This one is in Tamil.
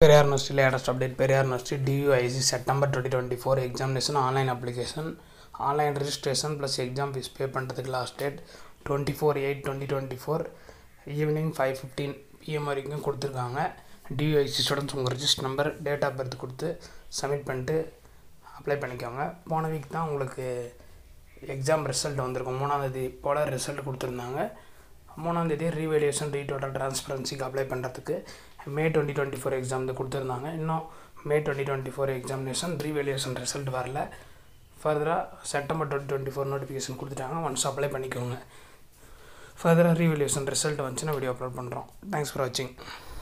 Periyar University latest update Periyar University DUIC September 2024 examination online application online registration plus exam fees pay பண்ணுறதுக்கு last date twenty four eight twenty twenty four evening five fifteen PM வரைக்கும் கொடுத்துருக்காங்க டியூஐசி ஸ்டூடெண்ட்ஸ் உங்கள் register number date of birth கொடுத்து சப்மிட் பண்ணிட்டு அப்ளை பண்ணிக்கோங்க போன வீக் தான் உங்களுக்கு எக்ஸாம் ரிசல்ட் வந்திருக்கும் மூணாந்தேதி போல் ரிசல்ட் கொடுத்துருந்தாங்க மூணாந்தேதி ரீவேலியூஷன் ரீடோட்டல் டிரான்ஸ்பரன்சிக்கு அப்ளை பண்ணுறதுக்கு May twenty twenty four exam கொடுத்துருந்தாங்க இன்னும் May twenty twenty four examination revaluation result வரல ஃபர்தராக September twenty twenty four notification கொடுத்துட்டாங்க ஒன்ஸ் அப்ளை பண்ணிக்கோங்க ஃபர்தராக ரீவேலியூஷன் ரிசல்ட் வந்துச்சுன்னா வீடியோ அப்லோட் பண்ணுறோம் தேங்க்ஸ் ஃபார் வாட்சிங்